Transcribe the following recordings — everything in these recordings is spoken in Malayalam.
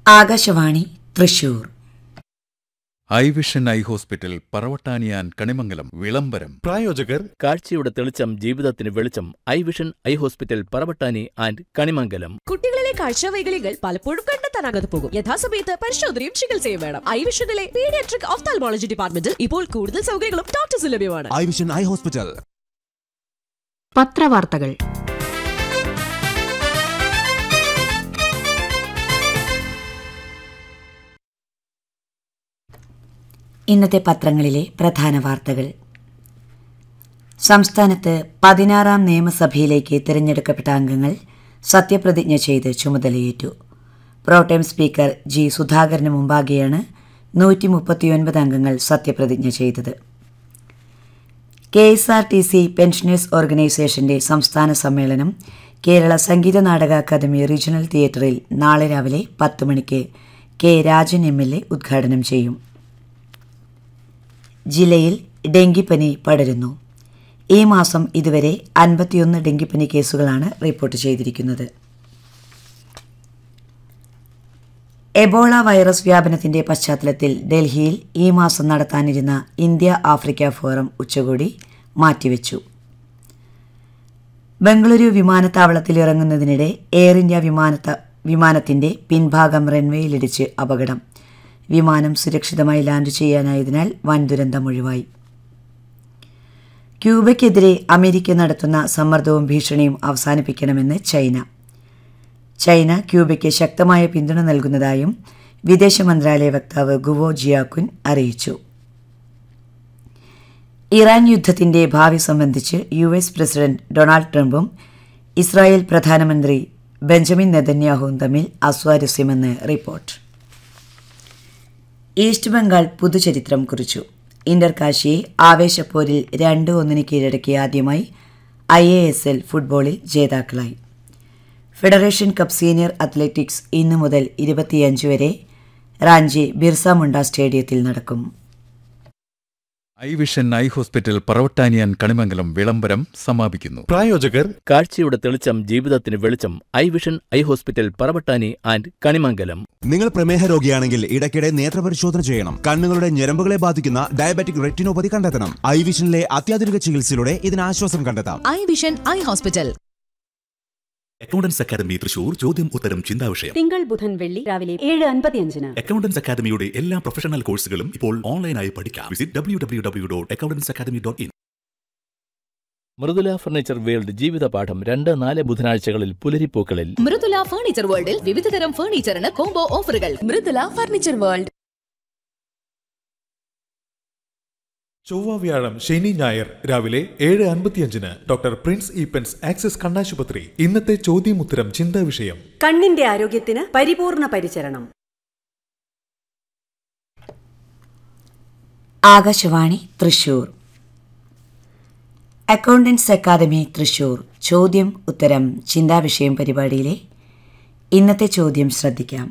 Akashvani Thrissur eye vision eye hospital പറവട്ടാനിയാൻ കണിമംഗലം വിളംബരം പ്രായോജകർ കാഴ്ചയുടെ തെളിച്ചം ജീവിതത്തിന് വെളിച്ചം eye vision eye hospital Paravattani and Kanimangalam കുട്ടികളിലെ കാഴ്ചവൈകല്യങ്ങൾ പലപ്പോഴും കണ്ടെത്താനാകാതെ പോകും യഥാസമയത്ത് പരിശോധനയും ചികിത്സയും വേണം ഐ വിഷനിലെ പീഡിയാട്രിക് ഓഫ്താൽമോളജി ഡിപ്പാർട്ട്മെന്റിൽ ഇപ്പോൾ കൂടുതൽ സൗകര്യങ്ങളും ഡോക്ടേഴ്സ് ലഭ്യമാണ് ഐ വിഷൻ ഐ ഹോസ്പിറ്റൽ പത്രവാർത്തകൾ ഇന്നത്തെ പത്രങ്ങളിലെ പ്രധാന വാർത്തകൾ സംസ്ഥാനത്ത് പതിനാറാം നിയമസഭയിലേക്ക് തിരഞ്ഞെടുക്കപ്പെട്ട അംഗങ്ങൾ സത്യപ്രതിജ്ഞ ചെയ്ത് ചുമതലയേറ്റു പ്രോട്ടേം സ്പീക്കർ ജി സുധാകരന് മുമ്പാകെയാണ് നൂറ്റി മുപ്പത്തിയൊൻപത് അംഗങ്ങൾ സത്യപ്രതിജ്ഞ ചെയ്തത് K S R T C pensioners ഓർഗനൈസേഷന്റെ സംസ്ഥാന സമ്മേളനം കേരള സംഗീത നാടക അക്കാദമി റീജിയണൽ തിയേറ്ററിൽ നാളെ രാവിലെ പത്ത് മണിക്ക് K Rajan M L A ഉദ്ഘാടനം ചെയ്യും ജില്ലയിൽ ഡെങ്കിപ്പനി പടരുന്നു ഈ മാസം ഇതുവരെ അൻപത്തിയൊന്ന് ഡെങ്കിപ്പനി കേസുകളാണ് റിപ്പോർട്ട് ചെയ്തിരിക്കുന്നത് എബോള വൈറസ് വ്യാപനത്തിന്റെ പശ്ചാത്തലത്തിൽ ഡൽഹിയിൽ ഈ മാസം നടത്താനിരുന്ന ഇന്ത്യ ആഫ്രിക്ക ഫോറം ഉച്ചകോടി മാറ്റിവെച്ചു ബംഗളൂരു വിമാനത്താവളത്തിൽ ഇറങ്ങുന്നതിനിടെ എയർ ഇന്ത്യ വിമാനത്ത വിമാനത്തിന്റെ പിൻഭാഗം റൺവേയിലിടിച്ച് അപകടം വിമാനം സുരക്ഷിതമായി ലാൻഡ് ചെയ്യാനായതിനാൽ വൻ ദുരന്തം ഒഴിവായി ക്യൂബയ്ക്കെതിരെ അമേരിക്ക നടത്തുന്ന സമ്മർദ്ദവും ഭീഷണിയും അവസാനിപ്പിക്കണമെന്ന് ചൈന ചൈന ക്യൂബയ്ക്ക് ശക്തമായ പിന്തുണ നൽകുന്നതായും വിദേശ മന്ത്രാലയ വക്താവ് ഗുവോ ജിയാക്കുൻ അറിയിച്ചു ഇറാൻ യുദ്ധത്തിന്റെ ഭാവി സംബന്ധിച്ച് യു എസ് പ്രസിഡന്റ് ഡൊണാൾഡ് ട്രംപും ഇസ്രായേൽ പ്രധാനമന്ത്രി ബെഞ്ചമിൻ നെതന്യാഹുവും തമ്മിൽ അസ്വാരസ്യമെന്ന് റിപ്പോർട്ട് ഈസ്റ്റ് ബംഗാൾ പുതുചരിത്രം കുറിച്ചു ഇന്റർ കാശിയെ ആവേശപ്പോരിൽ രണ്ട് ഒന്നിന് കീഴടക്കി ആദ്യമായി ഐ എ എസ് എൽ ഫുട്ബോളിൽ ജേതാക്കളായി ഫെഡറേഷൻ കപ്പ് സീനിയർ അത്ലറ്റിക്സ് ഇന്നു മുതൽ ഇരുപത്തിയഞ്ച് വരെ റാഞ്ചി ബിർസ മുണ്ട സ്റ്റേഡിയത്തിൽ നടക്കും ഐ വിഷൻ ഐ ഹോസ്പിറ്റൽ പറവട്ടാനിയാൻ കണിമംഗലം വിളംബരം സമാപിക്കുന്നു പ്രായോജകർ കാഴ്ചയുടെ തെളിച്ചം ജീവിതത്തിന് വെളിച്ചം eye vision eye hospital Paravattani and Kanimangalam നിങ്ങൾ പ്രമേഹ രോഗിയാണെങ്കിൽ ഇടയ്ക്കിടെ നേത്രപരിശോധന ചെയ്യണം കണ്ണുകളുടെ ഞരമ്പുകളെ ബാധിക്കുന്ന ഡയബറ്റിക് റെറ്റിനോപ്പതി കണ്ടെത്തണം ഐ വിഷനിലെ അത്യാധുനിക ചികിത്സയിലൂടെ ഇതിന് ആശ്വാസം കണ്ടെത്താം eye vision eye hospital accountants academy Thrissur ചോദ്യം ഉത്തരം ചിന്താവിഷയം തിങ്കൾ ബുധൻ വെള്ളി രാവിലെ ഏഴ് അൻപത്തിയഞ്ചിന് അക്കൗണ്ടൻസ് അക്കാദമിയുടെ എല്ലാ പ്രൊഫഷണൽ കോഴ്സുകളും ഇപ്പോൾ ഓൺലൈനായി പഠിക്കാം visit W W W dot accountants academy dot in Mridula furniture world ജീവിത പാഠം രണ്ട് നാല് ബുധനാഴ്ചകളിൽ പുലരിപ്പൂക്കളിൽ മൃദുല ഫർണിച്ചർ വേൾഡിൽ വിവിധതരം ഫർണിച്ചറിന് കോംബോ ഓഫറുകൾ മൃദുല ഫർണിച്ചർ വേൾഡ് ചൊവ്വ വ്യാഴം ശനി ഞായർ രാവിലെ ഏഴ് അൻപത്തിയഞ്ചിന് ഡോക്ടർ പ്രിൻസ് ഈപ്പൻസ് ആക്സിസ് കണ്ണാശുപത്രി ഇന്നത്തെ ചോദ്യമുത്തരം ചിന്താ വിഷയം കണ്ണിന്റെ ആരോഗ്യത്തിന് പരിപൂർണ പരിചരണം ആകാശവാണി തൃശൂർ അക്കൗണ്ടൻസ് അക്കാദമി തൃശൂർ ചോദ്യം ഉത്തരം ചിന്താവിഷയം പരിപാടിയിലെ ഇന്നത്തെ ചോദ്യം ശ്രദ്ധിക്കാം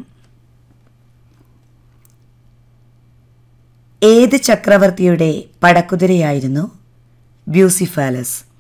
ഏത് ചക്രവർത്തിയുടെ പടക്കുതിരയായിരുന്നു ബ്യൂസിഫാലസ്